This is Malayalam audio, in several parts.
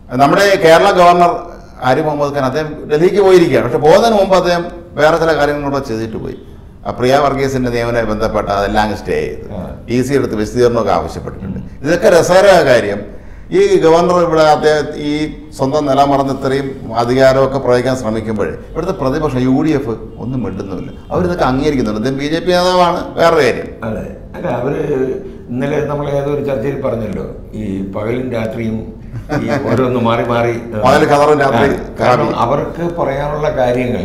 നമ്മുടെ കേരള ഗവർണർ ആരിഫ് മുഹമ്മദ് ഖാൻ അദ്ദേഹം ഡൽഹിക്ക് പോയിരിക്കുകയാണ് പക്ഷെ പോകുന്നതിന് മുമ്പ് അദ്ദേഹം വേറെ ചില കാര്യങ്ങളൂടെ ചെയ്തിട്ട് പോയി ആ പ്രിയ വർഗീസിന്റെ നിയമനവുമായി ബന്ധപ്പെട്ട അതെല്ലാം അങ്ങ് സ്റ്റേ ചെയ്ത് ആ. ഇ സി എടുത്ത് വിശദീകരണമൊക്കെ ആവശ്യപ്പെട്ടിട്ടുണ്ട് ഇതൊക്കെ രസകരമായ കാര്യം ഈ ഗവർണർ ഇവിടെ അദ്ദേഹം ഈ സ്വന്തം നിലമറന്ന് ഇത്രയും അധികാരമൊക്കെ പ്രയോഗിക്കാൻ ശ്രമിക്കുമ്പോൾ ഇവിടുത്തെ പ്രതിപക്ഷം യു ഡി എഫ് ഒന്നും മിണ്ടുന്നുമില്ല അവരിതൊക്കെ അംഗീകരിക്കുന്നുണ്ട് അദ്ദേഹം ബി ജെ പി നേതാവാണ് വേറെ കാര്യം അതെ അല്ല അവര് ഇന്നലെ നമ്മൾ ഏതോ ഒരു ചർച്ചയിൽ പറഞ്ഞല്ലോ ഈ പകലും രാത്രിയും ഈ ഓരോന്ന് മാറി മാറി പകല് ഖദറും രാത്രി ആ, കാരണം കാവി. അവർക്ക് പറയാനുള്ള കാര്യങ്ങൾ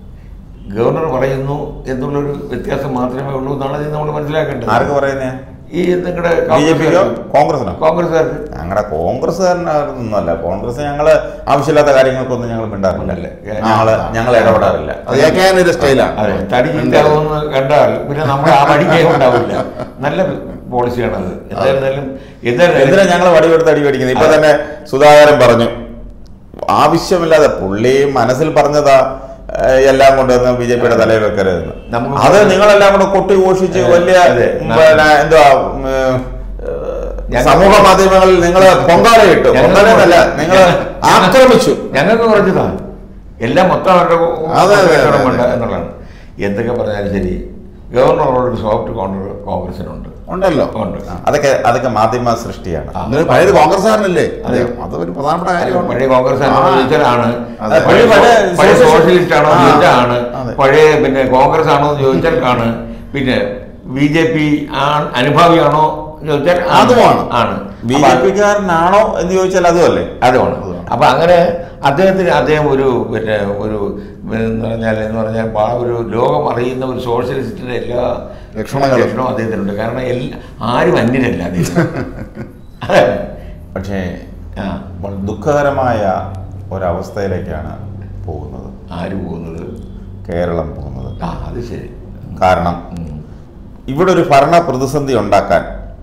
ഗവർണർ പറയുന്നു എന്നുള്ളൊരു വ്യത്യാസം മാത്രമേ ഉള്ളൂ എന്നാണ് നമ്മൾ മനസ്സിലാക്കേണ്ടത് ആർക്ക് പറയുന്നേ ഈ നിങ്ങളുടെ ബി ജെ പിക്കോ കോൺഗ്രസിനോ കോൺഗ്രസ്സുകാർക്ക് ഞങ്ങളുടെ കോൺഗ്രസ്സുകാരനൊന്നുമല്ല കോൺഗ്രസ് ഞങ്ങള് ആവശ്യമില്ലാത്ത കാര്യങ്ങൾക്കൊന്നും ഞങ്ങൾ മിണ്ടാറില്ല ഉണ്ടല്ലേ? ഞങ്ങള് ഞങ്ങൾ ഇടപെടാറില്ല അത് എ കെ ഒരു സ്റ്റൈലാണ് അതെ തടി ചീത്താവുമെന്ന് കണ്ടാൽ പിന്നെ നമ്മൾ ആ വഴിക്കേ ഉണ്ടാവില്ല നല്ല പോളിസിയാണ് അത് എന്തായിരുന്നാലും എന്തിനാ എന്തായാലും ഞങ്ങൾ വടിവെടുത്ത് അടി മേടിക്കുന്നത് ഇപ്പൊ തന്നെ സുധാകരൻ പറഞ്ഞു ആവശ്യമില്ലാതെ പുള്ളി മനസ്സിൽ പറഞ്ഞതാ ഏഹ്, എല്ലാം കൊണ്ടുവന്ന് ബി ജെ പിയുടെ തലയിൽ വെക്കരുതെന്ന് നമുക്ക് അത് നിങ്ങളെല്ലാം കൂടെ കൊട്ടി ഘോഷിച്ച് അതെ, വലിയ അതെ. പിന്നെ എന്തുവാ ഉം, ഏഹ്, ഞങ്ങൾ- സമൂഹ മാധ്യമങ്ങളിൽ നിങ്ങൾ പൊങ്കാലയിട്ടു ഞങ്ങൾ- പൊങ്കാലയെന്നല്ല നിങ്ങൾ ആക്രമിച്ചു ഞങ്ങൾക്ക് കുറച്ചതാണ് എല്ലാം മൊത്തം അവരുടെ അതെ, അതെ, അതെ, അതെ. ഉണ്ട് എന്നുള്ളതാണ് എന്തൊക്കെ പറഞ്ഞാലും ശരി ഗവർണറോട് സോഫ്റ്റ് കോർണർ കോൺഗ്രസിനുണ്ട് ഉണ്ടല്ലോ ഉണ്ട് അതൊക്കെ അതൊക്കെ മാധ്യമ സൃഷ്ടിയാണ് ആ. എന്നിട്ട് പഴയത് കോൺഗ്രസ്സുകാരനല്ലേ അതെ. അതൊരു പ്രധാനപ്പെട്ട കാര്യമാണ് പഴയ കോൺഗ്രസ് ആണോ ആ. ചോദിച്ചാലാണ് അതെ. പഴയ പഴയ പഴയ സോഷ്യലിസ്റ്റ് സോഷ്യലിസ്റ്റ് ആണോ ആ. ചോദിച്ചാണ് അതെ. പഴയ പിന്നെ കോൺഗ്രസ് ആണോ എന്ന് ചോദിച്ചാൽ ആണ് പിന്നെ ബി ജെ പി അനുഭാവിയാണോ എന്ന് ചോദിച്ചാൽ ആണ്. അതുമാണ്. ആണ് ബി അപ്പൊ ജെ പിക്കാരനാണോ എന്ന് ചോദിച്ചാൽ അതുമല്ലേ അതുമാണ് അപ്പൊ അങ്ങനെ അദ്ദേഹത്തിന് അദ്ദേഹം ഒരു പിന്നെ ഒരു എന്ന് പറഞ്ഞാൽ എന്ന് പറഞ്ഞാൽ ആ ഒരു ലോകം അറിയുന്ന ഒരു സോഷ്യലിസ്റ്റിന്റെ എല്ലാ ലക്ഷണങ്ങളും. ലക്ഷണവും അദ്ദേഹത്തിനുണ്ട് കാരണം എല്ലാ ആരും അന്യരല്ല അദ്ദേഹം അതാണ്. പക്ഷേ ആ വളരെ ദുഃഖകരമായ ഒരവസ്ഥയിലേക്കാണ് പോകുന്നത് ആര് പോകുന്നത് കേരളം പോകുന്നത് ആ അത് ശരി കാരണം ഉം. ഇവിടെ ഒരു ഭരണ പ്രതിസന്ധി ഉണ്ടാക്കാൻ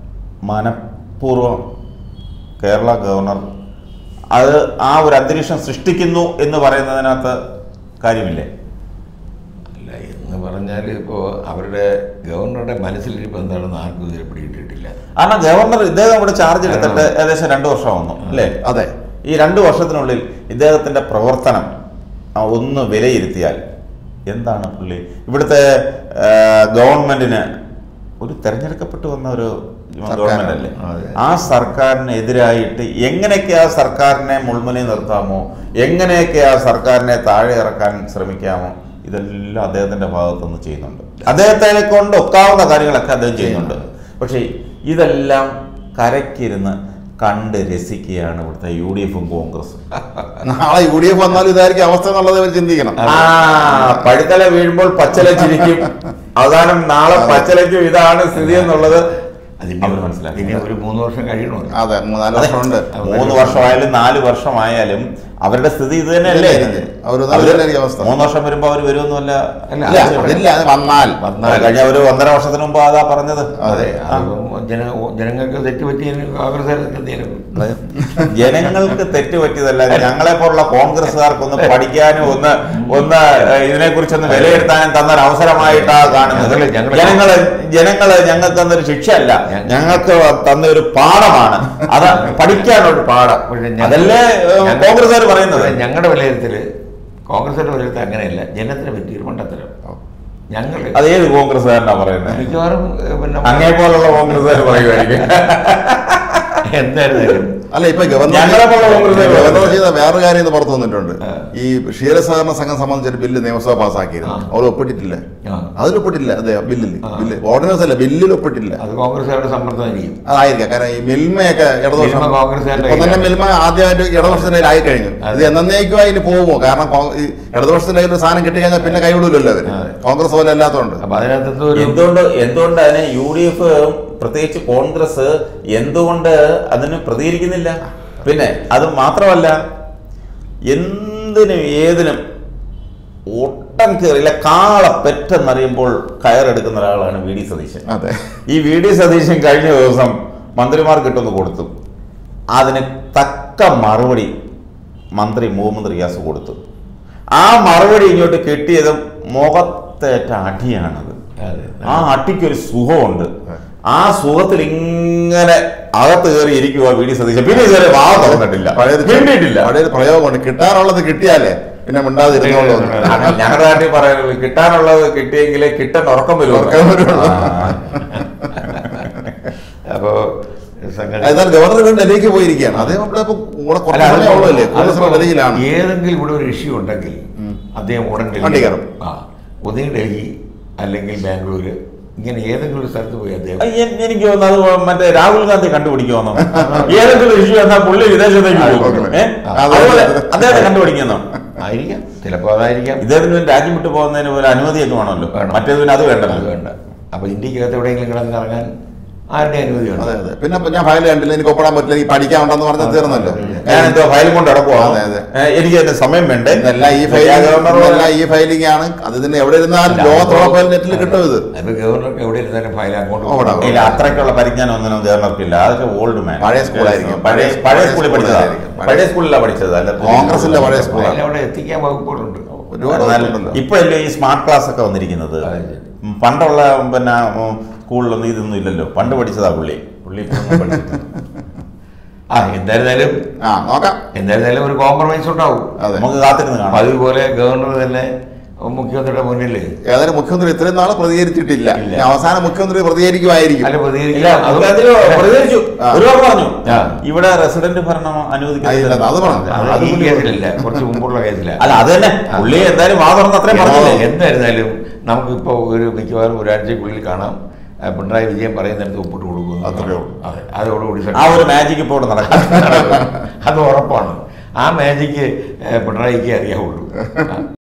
മനഃപൂർവ്വം കേരള ഗവർണർ അത് ആ ഒരു അന്തരീക്ഷം സൃഷ്ടിക്കുന്നു എന്ന് പറയുന്നതിനകത്ത് കാര്യമില്ലേ അല്ല എന്ന് പറഞ്ഞാൽ ഇപ്പോൾ അവരുടെ ഗവർണറുടെ മനസ്സിലിരിപ്പോൾ എന്താണെന്ന് ആർക്കും ഇതുവരെ പിടികിട്ടിട്ടില്ല കാരണം ഗവർണർ ഇദ്ദേഹം ഇവിടെ ചാർജ് എടുത്തിട്ട് ഏകദേശം രണ്ട് വർഷമാകുന്നു അല്ലേ അതെ ഈ രണ്ട് വർഷത്തിനുള്ളിൽ ഇദ്ദേഹത്തിന്റെ പ്രവർത്തനം ആ, ഒന്ന് വിലയിരുത്തിയാൽ എന്താണ് പുള്ളി ഇവിടുത്തെ ആ, ഗവൺമെന്റിന് ഒരു തെരഞ്ഞെടുക്കപ്പെട്ടു വന്ന ഒരു ഗവൺമെന്റ് അല്ലേ അതെ. ആ സർക്കാരിനെതിരായിട്ട് എങ്ങനെയൊക്കെ ആ സർക്കാരിനെ മുൾമുനെ നിർത്താമോ എങ്ങനെയൊക്കെ ആ സർക്കാരിനെ താഴെ ഇറക്കാൻ ശ്രമിക്കാമോ ഇതെല്ലാം അദ്ദേഹത്തിന്റെ ഭാഗത്തുനിന്ന് ചെയ്യുന്നുണ്ട് അദ്ദേഹത്തെ കൊണ്ട് ഒക്കാവുന്ന കാര്യങ്ങളൊക്കെ അദ്ദേഹം ചെയ്യുന്നുണ്ട് പക്ഷേ ഇതെല്ലാം കരയ്ക്കിരുന്ന് കണ്ട് രസിക്കുകയാണ് ഇവിടുത്തെ യു ഡി എഫും കോൺഗ്രസും നാളെ യു ഡി എഫ് വന്നാലും ഇതായിരിക്കും അവസ്ഥ എന്നുള്ളത് ഇവർ ചിന്തിക്കണം ആ പഴുത്തല വീഴുമ്പോൾ പച്ചല ചിരിക്കും അവസാനം നാളെ പച്ചലയ്ക്കും ഇതാണ് സ്ഥിതി എന്നുള്ളത് അതിന് അവർ മനസ്സിലാക്കി ഇനി ഒരു മൂന്ന് വർഷം കഴിയണമല്ലോ അതെ മൂന്നാല് വർഷമുണ്ട് മൂന്ന് വർഷമായാലും നാല് വർഷമായാലും അവരുടെ സ്ഥിതി ഇത് തന്നെയല്ലേ ഇതല്ലേ? അവര് അവര് നല്ലതല്ലേ അവസ്ഥ? മൂന്ന് വർഷം വരുമ്പോ അവർ വരുമൊന്നുമല്ല അല്ല, ഇല്ല അതില്ല അത് വന്നാൽ വന്നാൽ കഴിഞ്ഞ ഒരു ഒന്നര വർഷത്തിന് മുമ്പ് അതാ പറഞ്ഞത് അതെ ആ. അതിപ്പം ജന ജനങ്ങൾക്ക് തെറ്റുപറ്റിയതിന് കോൺഗ്രസ്സുകാർക്ക് എന്തെങ്കിലും ജനങ്ങൾക്ക് തെറ്റുപറ്റിയതല്ല ഞങ്ങളെ പോലുള്ള കോൺഗ്രസ്സുകാർക്കൊന്ന് പഠിക്കാനും ഒന്ന് ഒന്ന് ഇതിനെ കുറിച്ചൊന്ന് വിലയിരുത്താനും തന്ന ഒരു അവസരമായിട്ടാ കാണുന്നത് ഞങ്ങള് ഞങ്ങള് ജനങ്ങള് ജനങ്ങള് ഞങ്ങൾക്ക് തന്നൊരു ശിക്ഷയല്ല ഞ- ഞങ്ങൾക്ക് തന്ന ഒരു പാഠമാണ് അത് പഠിക്കാനൊരു പാഠം പക്ഷേ ഞങ്ങൾ- അതല്ലേ ഞങ്ങൾ- കോൺഗ്രസ്സുകാർ പറയുന്നത് ഞങ്ങളുടെ വിലയിരുത്തല് കോൺഗ്രസിന്റെ വിലയിരുത്തൽ അങ്ങനെയല്ല ജനത്തിന് പറ്റിയൊരു മണ്ടത്തരം ഞങ്ങൾ അത് ഏത് കോൺഗ്രസ്സുകാരനാ പറയുന്നത് മിക്കവാറും ഏഹ്, പിന്നെ അങ്ങേ പോലുള്ള കോൺഗ്രസ്സുകാർ പറയുമായിരിക്കും എന്തായിരുന്നാലും അല്ല ഇപ്പൊ ഗവർണർ ഞങ്ങളെ പോലെ കോൺഗ്രസ്സുകാർ ഗവർണർ ചെയ്ത വേറൊരു കാര്യം ഇന്ന് പുറത്തു വന്നിട്ടുണ്ട് ആ. ഈ ക്ഷീരസഹകരണ സംഘം സംബന്ധിച്ചൊരു ബില്ല് നിയമസഭ പാസ്സാക്കിയിരുന്നു ആ. അവർ ഒപ്പിട്ടിട്ടില്ല ആ. അതിൽ ഒപ്പിട്ടില്ല അതെ ബില്ലിൽ ആ. ബില്ല് ഓർഡിനൻസ് അല്ല ബില്ലിൽ ഒപ്പിട്ടില്ല അത് കോൺഗ്രസ്സുകാരുടെ സമ്മർദ്ദമായിരിക്കും അതായിരിക്കാം കാരണം ഈ മിൽമയൊക്കെ ഇടതുപക്ഷം മിൽമ കോൺഗ്രസ്സുകാരുടെ ഇപ്പൊ തന്നെ കയ്യിലാണ്. മിൽമ ആദ്യമായിട്ട് ഇടതുപക്ഷത്തിന്റെ കയ്യിൽ ആയി കഴിഞ്ഞു അതെ. ഇത് എന്നേക്കുമായി ഇനി പോകുമോ കാരണം കോ- ഈ ഇടതുപക്ഷത്തിന്റെ കയ്യിൽ ഒരു സാധനം കിട്ടിക്കഴിഞ്ഞാൽ പിന്നെ കൈവിടില്ലല്ലോ അവര് അതെ. കോൺഗ്രസ് പോലെ അല്ലാത്തതുകൊണ്ട് അപ്പൊ അതിനകത്ത് എന്തോ ഒരു എന്തുകൊണ്ട് എന്തുകൊണ്ട് അതിന് യു ഡി എഫ് പ്രത്യേകിച്ച് കോൺഗ്രസ് എന്തുകൊണ്ട് അതിന് പ്രതികരിക്കുന്നില്ല പിന്നെ അത് മാത്രമല്ല എന്തിനും ഏതിനും ഒട്ടം കയറിയില്ല കാള പെറ്റെന്നറിയുമ്പോൾ കയറെടുക്കുന്ന ഒരാളാണ് വി ഡി സതീശൻ അതെ ഈ വി ഡി സതീശൻ കഴിഞ്ഞ ദിവസം മന്ത്രിമാർക്ക് ഇട്ടൊന്ന് കൊടുത്തു അതിന് തക്ക മറുപടി മന്ത്രി മുഹമ്മദ് റിയാസ് കൊടുത്തു ആ മറുപടി ഇങ്ങോട്ട് കിട്ടിയതും മുഖത്തേറ്റ അടിയാണത് അതെ. ആ അടിക്കൊരു സുഖമുണ്ട് ആ സുഖത്തിൽ ഇങ്ങനെ അകത്ത് കയറി ഇരിക്കുക വി ഡി സതീശൻ പിന്നെ ഇതുവരെ വാ തുറന്നിട്ടില്ല പഴയൊരു മിണ്ടിയിട്ടില്ല പഴയൊരു പ്രയോഗമുണ്ട് കിട്ടാനുള്ളത് കിട്ടിയാലേ പിന്നെ മിണ്ടാതിരുന്നോളൂ എന്ന്. അത് ഞങ്ങളുടെ നാട്ടിൽ പറയുന്നത് കിട്ടാനുള്ളത് കിട്ടിയെങ്കിലേ കിട്ടാൻ ഉറക്കം വരുള്ളൂ ഉറക്കം വരുള്ളൂ. ആ. അപ്പോ സംഗതി എന്നാൽ ഗവർണർ വീണ്ടും ഡൽഹിക്ക് പോയിരിക്കുകയാണ് അദ്ദേഹം ഇവിടെ ഇപ്പൊ കൂടെ അല്ല, കുറച്ച് സമയമേ ഉള്ളൂ അല്ലേ കൂടുതൽ അതിപ്പോ സമയം ഡൽഹിയിലാണ് ഏതെങ്കിലും ഇവിടെ ഒരു ഇഷ്യൂ ഉണ്ടെങ്കിൽ അദ്ദേഹം ഉടൻ വണ്ടി ഡൽഹി കയറും. ആ ഒന്നുകിൽ ഡൽഹി അല്ലെങ്കിൽ ബാംഗ്ലൂര് ഇങ്ങനെ ഏതെങ്കിലും ഒരു സ്ഥലത്ത് പോയി അദ്ദേഹം അത് എൻ- എനിക്ക് തോന്നുന്നു അത് മറ്റേ രാഹുൽ ഗാന്ധി കണ്ടുപിടിക്കുമെന്നോ ഏതെങ്കിലും ഇഷ്യൂ എന്നാ പുള്ളി വിദേശത്തേക്ക് പോകും ഏ? അതുപോലെ അദ്ദേഹത്തെ കണ്ടുപിടിക്കുന്നു ആയിരിക്കാം ചിലപ്പോൾ അതായിരിക്കാം ഇദ്ദേഹത്തിന് പിന്നെ രാജ്യം വിട്ടു പോകുന്നതിന് പോലെ അനുമതിയൊക്കെ വേണമല്ലോ വേണം. മറ്റേതിന് അത് അത് വേണ്ടല്ലോ വേണ്ട അപ്പൊ ഇന്ത്യക്കകത്ത് എവിടെയെങ്കിലും കിടന്ന് ഇറങ്ങാൻ ആരുടെ അനുമതി അതെ വേണം അതെ പിന്നെ ഇപ്പൊ ഞാൻ ഫയൽ കണ്ടില്ല എനിക്ക് ഒപ്പിടാൻ പറ്റില്ല എനിക്ക് പഠിക്കാനുണ്ടെന്ന് പറഞ്ഞാൽ തീർന്നല്ലോ ഞാൻ എന്തോ ഫയലും കൊണ്ട് നടക്കുവാ അതെ, അതെ. എനിക്ക് അതിന്റെ സമയം വേണ്ടേ ഇതെല്ലാം ഈ ഞാൻ ഫയലിംഗ് ഗവർണറോട് ഇതെല്ലാം ഈ ഫയലിംഗ് ആണ് അത് ഇതിന് എവിടെ ഇരുന്നാലും ലോകത്തോളം ഫയൽ നെറ്റിൽ കിട്ടും ഇത് അപ്പൊ ഗവർണർക്ക് എവിടെ ഇരുന്നാലും ഫയൽ അങ്ങോട്ട് അവിടെ, കൊണ്ടുപോകും. ഇല്ല അത്രയ്ക്കുള്ള പരിജ്ഞാനം ഒന്നിനും ഗവർണർക്കില്ല അതൊക്കെ ഓൾഡ് മാൻ പഴയ സ്കൂളായിരിക്കും. പഴയ പഴയ സ്കൂളിൽ പഠിച്ചതാ സ്കൂളായിരിക്കും. പഴയ സ്കൂളിലാണ് പഠിച്ചത് അല്ല കോൺഗ്രസിന്റെ പഴയ സ്കൂളാണ് ഫയൽ അവിടെ എത്തിക്കാൻ വകുപ്പുകളുണ്ട് ഒരുപാട് എന്നാലും ഉണ്ടല്ലോ. ഇപ്പൊ അല്ലേ ഈ സ്മാർട്ട് ക്ലാസ് ഒക്കെ വന്നിരിക്കുന്നത് അതെ, ശരി. ഉം, പണ്ടുള്ള പിന്നെ ഉം, സ്കൂളിലൊന്നും ഇതൊന്നും ഇല്ലല്ലോ പണ്ട് പഠിച്ചതാ പുള്ളി പുള്ളി ഇപ്പൊന്നും പഠിച്ചിട്ടില്ല. ആ എന്തായിരുന്നാലും ആ നോക്കാം എന്തായിരുന്നാലും ഒരു കോംപ്രമൈസ് ഉണ്ടാവും അതെ നമുക്ക് കാത്തിരുന്ന് കാണാം അതുപോലെ ഗവർണർ തന്നെ മുഖ്യമന്ത്രിയുടെ മുന്നിൽ ഏതായാലും മുഖ്യമന്ത്രി ഇത്രയും നാളെ പ്രതികരിച്ചിട്ടില്ല ഇല്ല. ഇനി അവസാനം മുഖ്യമന്ത്രി പ്രതികരിക്കുമായിരിക്കും അല്ല ഇല്ല പ്രതികരിക്കാം അതില് പ്രതികരിച്ചു ആ. ഒരുപാട് പറഞ്ഞു ആ. ഇവിടെ റെസിഡന്റ് ഭരണം ആ, ഇല്ല, അനുവദിക്കുന്നില്ല അത് പറഞ്ഞു അത് അത് ഈ പുള്ളി കേസിലില്ല കുറച്ച് മുമ്പുള്ള കേസിലാണ് അല്ല അത് തന്നെ പുള്ളി എന്തായാലും വാ തുറന്ന് അത്രയും പറഞ്ഞില്ലേ എന്തായിരുന്നാലും നമുക്കിപ്പോൾ ഒരു മിക്കവാറും ഒരാഴ്ചക്കുള്ളിൽ കാണാം ആ, പിണറായി വിജയൻ പറയുന്നിടത്ത് ഒപ്പിട്ട് കൊടുക്കുന്നു അത്രേ ഉള്ളൂ. അതെ അതോടുകൂടി ആ ഒരു മാജിക് ഇപ്പോൾ ഇവിടെ നടക്കും അത് ഉറപ്പാണ് ആ മാജിക്ക് പിണറായിക്ക് അറിയാവുള്ളൂ ആ,